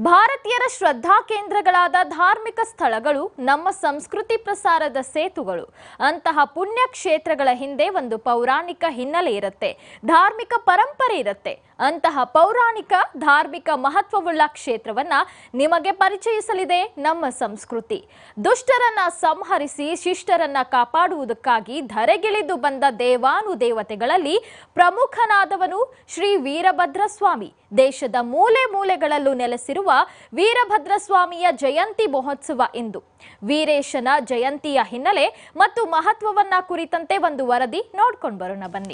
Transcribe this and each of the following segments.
ಭಾರತೀಯರ ಶ್ರದ್ಧಾ ಕೇಂದ್ರಗಳಾದ ಧಾರ್ಮಿಕ ಸ್ಥಳಗಳು ನಮ್ಮ ಸಂಸ್ಕೃತಿ ಪ್ರಸಾರದ ಸೇತುಗಳು ಅಂತಹ ಪುಣ್ಯ ಕ್ಷೇತ್ರಗಳ ಹಿಂದೆ ಒಂದು ಪೌರಾಣಿಕ ಹಿನ್ನೆಲೆ ಇರುತ್ತೆ ಧಾರ್ಮಿಕ ಪರಂಪರೆ ಇರುತ್ತೆ ಅಂತಹ ಪೌರಾಣಿಕ ಧಾರ್ಮಿಕ ಮಹತ್ವವುಳ್ಳ ಕ್ಷೇತ್ರವನ್ನ ನಿಮಗೆ ಪರಿಚಯಿಸಲಿದೆ ನಮ್ಮ ಸಂಸ್ಕೃತಿ ದುಷ್ಟರನ್ನ ಸಂಹರಿಸಿ ಶಿಷ್ಟರನ್ನ ಕಾಪಾಡುವುದಕ್ಕಾಗಿ ಧರೆಗಿಳಿದು ಬಂದ ದೇವಾನುದೇವತೆಗಳಲ್ಲಿ ಪ್ರಮುಖನಾದವನು ಶ್ರೀ ವೀರಭದ್ರ ಸ್ವಾಮಿ ದೇಶದ ಮೂಲೆ ಮೂಲೆಗಳಲ್ಲೂ ನೆಲೆಸಿರುವ ವೀರಭದ್ರ ಸ್ವಾಮಿಯ ಜಯಂತಿ ಮಹೋತ್ಸವ ಇಂದು ವೀರೇಶನ ಜಯಂತಿಯ ಹಿನ್ನೆಲೆ ಮತ್ತು ಮಹತ್ವವನ್ನ ಕುರಿತಂತೆ ಒಂದು ವರದಿ ನೋಡ್ಕೊಂಡು ಬರೋಣ ಬನ್ನಿ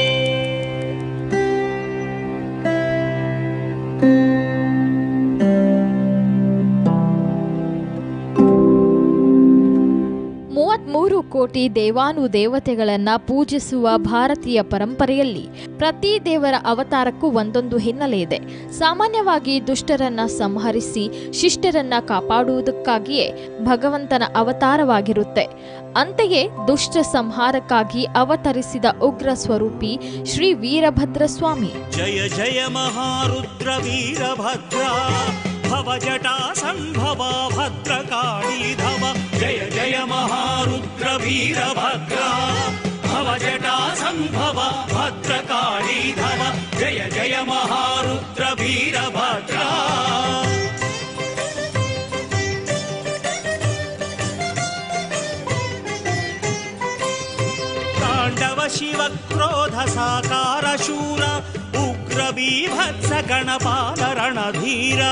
ಮೂವತ್ಮೂರು ಕೋಟಿ ದೇವಾನು ದೇವತೆಗಳನ್ನ ಪೂಜಿಸುವ ಭಾರತೀಯ ಪರಂಪರೆಯಲ್ಲಿ ಪ್ರತಿ ದೇವರ ಅವತಾರಕ್ಕೂ ಒಂದೊಂದು ಹಿನ್ನೆಲೆ ಇದೆ ಸಾಮಾನ್ಯವಾಗಿ ದುಷ್ಟರನ್ನ ಸಂಹರಿಸಿ ಶಿಷ್ಟರನ್ನ ಕಾಪಾಡುವುದಕ್ಕಾಗಿಯೇ ಭಗವಂತನ ಅವತಾರವಾಗಿರುತ್ತೆ ಅಂತೆಯೇ ದುಷ್ಟ ಸಂಹಾರಕ್ಕಾಗಿ ಅವತರಿಸಿದ ಉಗ್ರ ಸ್ವರೂಪಿ ಶ್ರೀ ವೀರಭದ್ರ ಸ್ವಾಮಿ जय जय महारुद्र वीरभद्रा भव जटा सम्भवा भद्रकाली धव जय जय महारुद्र वीरभद्रा भव जटा सम्भवा भद्रकाली धव जय जय महारुद्र वीरभद्रा ताण्डव शिव क्रोध साकार शूर उग्र बीभत्स गणपाल रणधीरा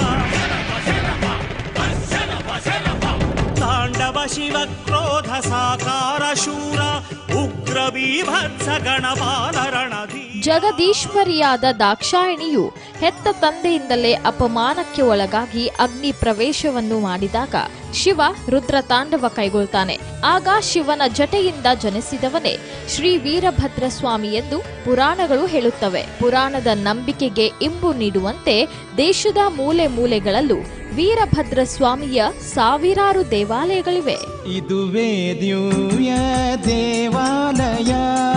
ताण्डव शिव क्रोध साकार शूर उग्र बीभत्स गणपाल रणधीरा ಜಗದೀಶ್ವರಿಯಾದ ದಾಕ್ಷಾಯಿಣಿಯು ಹೆತ್ತ ತಂದೆಯಿಂದಲೇ ಅಪಮಾನಕ್ಕೆ ಒಳಗಾಗಿ ಅಗ್ನಿ ಪ್ರವೇಶವನ್ನು ಮಾಡಿದಾಗ ಶಿವ ರುದ್ರ ತಾಂಡವ ಕೈಗೊಳ್ತಾನೆ ಆಗ ಶಿವನ ಜಟೆಯಿಂದ ಜನಿಸಿದವನೇ ಶ್ರೀ ವೀರಭದ್ರ ಸ್ವಾಮಿ ಎಂದು ಪುರಾಣಗಳು ಹೇಳುತ್ತವೆ ಪುರಾಣದ ನಂಬಿಕೆಗೆ ಇಂಬು ನೀಡುವಂತೆ ದೇಶದ ಮೂಲೆ ಮೂಲೆಗಳಲ್ಲೂ ವೀರಭದ್ರ ಸ್ವಾಮಿಯ ಸಾವಿರಾರು ದೇವಾಲಯಗಳಿವೆ ಇದುವೇ ದಿವ್ಯ ದೇವಾಲಯ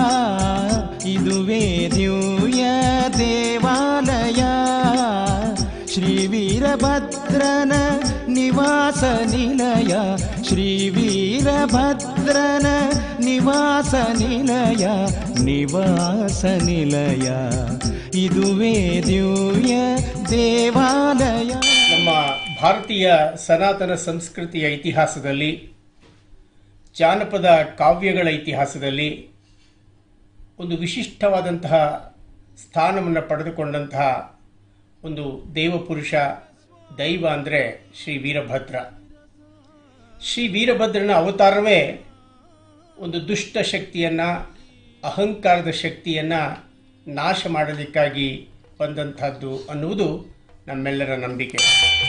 ಇದುವೇ ದಿವ್ಯ ದೇವಾಲಯ ಶ್ರೀ ವೀರಭದ್ರನ ನಿವಾಸ ನಿಲಯ ಶ್ರೀ ವೀರಭದ್ರನ ನಿವಾಸ ನಿಲಯ ನಿವಾಸ ನಿಲಯ ಇದುವೇ ದಿವ್ಯ ದೇವಾಲಯ ನಮ್ಮ ಭಾರತೀಯ ಸನಾತನ ಸಂಸ್ಕೃತಿಯ ಇತಿಹಾಸದಲ್ಲಿ ಜಾನಪದ ಕಾವ್ಯಗಳ ಇತಿಹಾಸದಲ್ಲಿ ಒಂದು ವಿಶಿಷ್ಟವಾದಂತಹ ಸ್ಥಾನವನ್ನು ಪಡೆದುಕೊಂಡಂತಹ ಒಂದು ದೇವಪುರುಷ ದೈವ ಅಂದರೆ ಶ್ರೀ ವೀರಭದ್ರ ಶ್ರೀ ವೀರಭದ್ರನ ಅವತಾರವೇ ಒಂದು ದುಷ್ಟ ಶಕ್ತಿಯನ್ನು ಅಹಂಕಾರದ ಶಕ್ತಿಯನ್ನು ನಾಶ ಮಾಡಲಿಕ್ಕಾಗಿ ಬಂದಂತಹದ್ದು ಅನ್ನುವುದು ನಮ್ಮೆಲ್ಲರ ನಂಬಿಕೆ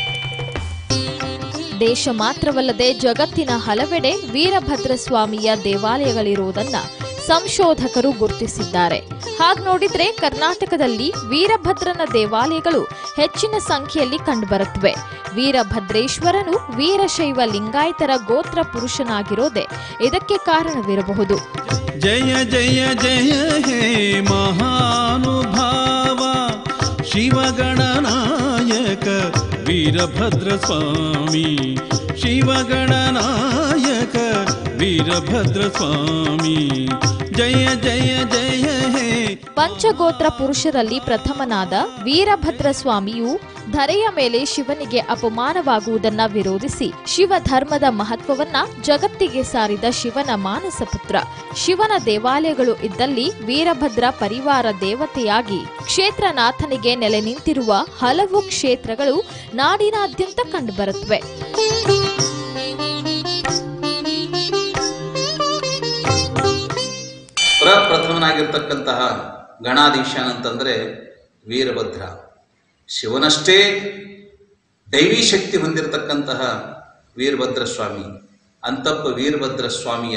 ದೇಶ ಮಾತ್ರವಲ್ಲದೆ ಜಗತ್ತಿನ ಹಲವೆಡೆ ವೀರಭದ್ರ ಸ್ವಾಮಿಯ ದೇವಾಲಯಗಳಿರುವುದನ್ನ ಸಂಶೋಧಕರು ಗುರುತಿಸಿದ್ದಾರೆ ಹಾಗೆ ನೋಡಿದ್ರೆ ಕರ್ನಾಟಕದಲ್ಲಿ ವೀರಭದ್ರನ ದೇವಾಲಯಗಳು ಹೆಚ್ಚಿನ ಸಂಖ್ಯೆಯಲ್ಲಿ ಕಂಡುಬರುತ್ತವೆ ವೀರಭದ್ರೇಶ್ವರನು ವೀರಶೈವ ಲಿಂಗಾಯತರ ಗೋತ್ರ ಪುರುಷನಾಗಿರೋದೇ ಇದಕ್ಕೆ ಕಾರಣವಿರಬಹುದು ಜಯ ಜಯ ಜಯ ಹೇ ಮಹಾನುಭಾವ ಶಿವಗಣನಾಯಕ ವೀರಭದ್ರ ಸ್ವಾಮಿ ಶಿವಗಣನಾಯಕ ವೀರಭದ್ರ ಸ್ವಾಮಿ ಜಯ ಜಯ ಜಯ ಹೇ ಪಂಚಗೋತ್ರ ಪುರುಷರಲ್ಲಿ ಪ್ರಥಮನಾದ ವೀರಭದ್ರ ಸ್ವಾಮಿಯು ಧರೆಯ ಮೇಲೆ ಶಿವನಿಗೆ ಅಪಮಾನವಾಗುವುದನ್ನ ವಿರೋಧಿಸಿ ಶಿವ ಧರ್ಮದ ಮಹತ್ವವನ್ನ ಜಗತ್ತಿಗೆ ಸಾರಿದ ಶಿವನ ಮಾನಸ ಪುತ್ರ ಶಿವನ ದೇವಾಲಯಗಳು ಇದ್ದಲ್ಲಿ ವೀರಭದ್ರ ಪರಿವಾರ ದೇವತೆಯಾಗಿ ಕ್ಷೇತ್ರನಾಥನಿಗೆ ನೆಲೆ ನಿಂತಿರುವ ಹಲವು ಕ್ಷೇತ್ರಗಳು ನಾಡಿನಾದ್ಯಂತ ಕಂಡುಬರುತ್ತವೆ ಪ್ರಪ್ರಥಮನಾಗಿರ್ತಕ್ಕಂತಹ ಗಣಾಧೀಶನ್ ಅಂತಂದರೆ ವೀರಭದ್ರ ಶಿವನಷ್ಟೇ ದೈವಿ ಶಕ್ತಿ ಹೊಂದಿರತಕ್ಕಂತಹ ವೀರಭದ್ರ ಸ್ವಾಮಿ ಅಂತಪ್ಪ ವೀರಭದ್ರ ಸ್ವಾಮಿಯ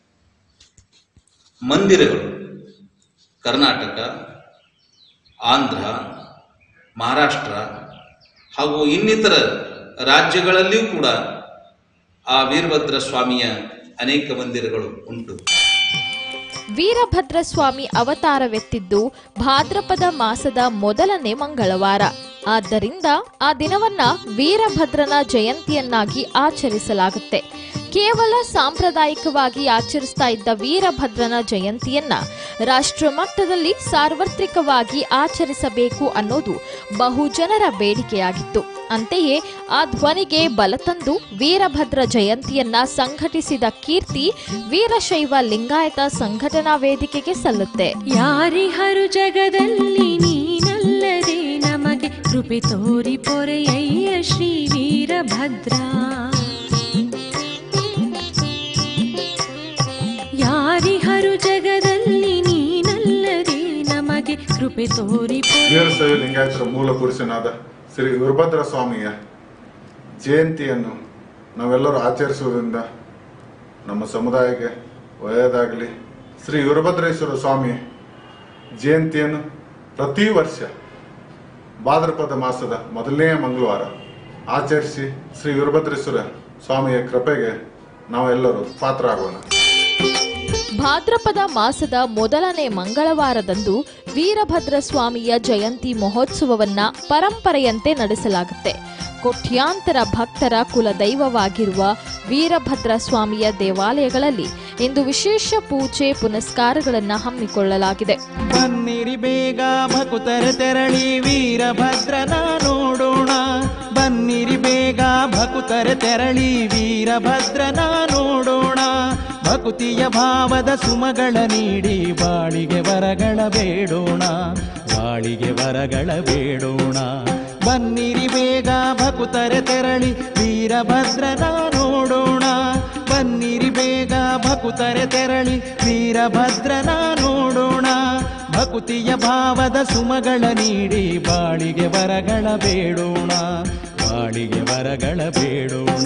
ಮಂದಿರಗಳು ಕರ್ನಾಟಕ ಆಂಧ್ರ ಮಹಾರಾಷ್ಟ್ರ ಹಾಗೂ ಇನ್ನಿತರ ರಾಜ್ಯಗಳಲ್ಲಿಯೂ ಕೂಡ ಆ ವೀರಭದ್ರ ಸ್ವಾಮಿಯ ಅನೇಕ ಮಂದಿರಗಳು ಉಂಟು ವೀರಭದ್ರ ಸ್ವಾಮಿ ಅವತಾರವೆತ್ತಿದ್ದು ಭಾದ್ರಪದ ಮಾಸದ ಮೊದಲನೇ ಮಂಗಳವಾರ ಆದ್ದರಿಂದ ಆ ದಿನವನ್ನ ವೀರಭದ್ರನ ಜಯಂತಿಯನ್ನಾಗಿ ಆಚರಿಸಲಾಗುತ್ತೆ ಕೇವಲ ಸಾಂಪ್ರದಾಯಿಕವಾಗಿ ಆಚರಿಸ್ತಾ ಇದ್ದ ವೀರಭದ್ರನ ಜಯಂತಿಯನ್ನ ರಾಷ್ಟ್ರ ಮಟ್ಟದಲ್ಲಿ ಸಾರ್ವತ್ರಿಕವಾಗಿ ಆಚರಿಸಬೇಕು ಅನ್ನೋದು ಬಹುಜನರ ಬೇಡಿಕೆಯಾಗಿತ್ತು ಅಂತೆಯೇ ಆ ಧ್ವನಿಗೆ ಬಲ ತಂದು ವೀರಭದ್ರ ಜಯಂತಿಯನ್ನ ಸಂಘಟಿಸಿದ ಕೀರ್ತಿ ವೀರಶೈವ ಲಿಂಗಾಯತ ಸಂಘಟನಾ ವೇದಿಕೆಗೆ ಸಲ್ಲುತ್ತೆ ಯಾರಿಹರು ಜಗದಲ್ಲಿ ನೀನಲ್ಲದೆ ನಮಗೆ ಕೃಪೆ ತೋರಿ ಪೊರೆಯಯ್ಯ ಶ್ರೀ ವೀರಭದ್ರ ಯಾರಿಹರು ಜಗದಲ್ಲಿ ನೀನಲ್ಲದೆ ನಮಗೆ ಕೃಪೆ ತೋರಿ ಪೊರೆ ವೀರಶೈವ ಲಿಂಗಾಯತರ ಮೂಲ ಪುರುಷನಾದ ಶ್ರೀ ವೀರಭದ್ರ ಸ್ವಾಮಿಯ ಜಯಂತಿಯನ್ನು ನಾವೆಲ್ಲರೂ ಆಚರಿಸುವುದರಿಂದ ನಮ್ಮ ಸಮುದಾಯಕ್ಕೆ ಒಳ್ಳೆಯದಾಗಲಿ ಶ್ರೀ ವೀರಭದ್ರೇಶ್ವರ ಸ್ವಾಮಿ ಜಯಂತಿಯನ್ನು ಪ್ರತಿ ವರ್ಷ ಭಾದ್ರಪದ ಮಾಸದ ಮೊದಲನೆಯ ಮಂಗಳವಾರ ಆಚರಿಸಿ ಶ್ರೀ ವೀರಭದ್ರೇಶ್ವರ ಸ್ವಾಮಿಯ ಕೃಪೆಗೆ ನಾವೆಲ್ಲರೂ ಪಾತ್ರರಾಗೋಣ ಭಾದ್ರಪದ ಮಾಸದ ಮೊದಲನೇ ಮಂಗಳವಾರದಂದು ವೀರಭದ್ರ ಸ್ವಾಮಿಯ ಜಯಂತಿ ಮಹೋತ್ಸವವನ್ನ ಪರಂಪರೆಯಂತೆ ನಡೆಸಲಾಗುತ್ತೆ ಕೋಟ್ಯಾಂತರ ಭಕ್ತರ ಕುಲದೈವವಾಗಿರುವ ವೀರಭದ್ರ ಸ್ವಾಮಿಯ ದೇವಾಲಯಗಳಲ್ಲಿ ಇಂದು ವಿಶೇಷ ಪೂಜೆ ಪುನಸ್ಕಾರಗಳನ್ನು ಹಮ್ಮಿಕೊಳ್ಳಲಾಗಿದೆ ಬನ್ನಿರಿ ಬೇಗ ಭಕುತರ ತೆರಳಿ ವೀರಭದ್ರನ ನೋಡೋಣ ಬನ್ನಿರಿ ಬೇಗ ಭಕುತರ ತೆರಳಿ ವೀರಭದ್ರನ ನೋಡೋಣ ಭಕುತಿಯ ಭಾವದ ಸುಮಗಳ ನೀಡಿ ಬಾಳಿಗೆ ವರಗಳ ಬೇಡೋಣ ಬಾಳಿಗೆ ವರಗಳ ಬೇಡೋಣ ಬನ್ನಿರಿ ಬೇಗ ಭಕುತರ ತೆರಳಿ ವೀರಭದ್ರನ ನೋಡೋಣ ಬನ್ನಿರಿ ಬೇಗ ಭಕುತರೆ ತೆರಳಿ ವೀರಭದ್ರನ ನೋಡೋಣ ಭಕುತಿಯ ಭಾವದ ಸುಮಗಳ ನೀಡಿ ಬಾಳಿಗೆ ವರಗಳ ಬೇಡೋಣ ಬಾಳಿಗೆ ವರಗಳ ಬೇಡೋಣ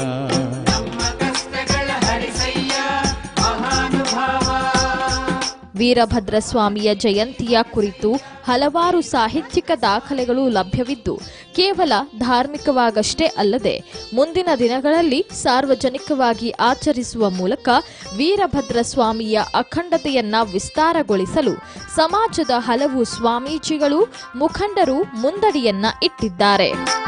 ವೀರಭದ್ರ ಸ್ವಾಮಿಯ ಜಯಂತಿಯ ಕುರಿತು ಹಲವಾರು ಸಾಹಿತ್ಯಿಕ ದಾಖಲೆಗಳು ಲಭ್ಯವಿದ್ದು ಕೇವಲ ಧಾರ್ಮಿಕವಾಗಷ್ಟೇ ಅಲ್ಲದೆ ಮುಂದಿನ ದಿನಗಳಲ್ಲಿ ಸಾರ್ವಜನಿಕವಾಗಿ ಆಚರಿಸುವ ಮೂಲಕ ವೀರಭದ್ರ ಸ್ವಾಮಿಯ ಅಖಂಡತೆಯನ್ನ ವಿಸ್ತಾರಗೊಳಿಸಲು ಸಮಾಜದ ಹಲವು ಸ್ವಾಮೀಜಿಗಳು ಮುಖಂಡರು ಮುಂದಡಿಯನ್ನ ಇಟ್ಟಿದ್ದಾರೆ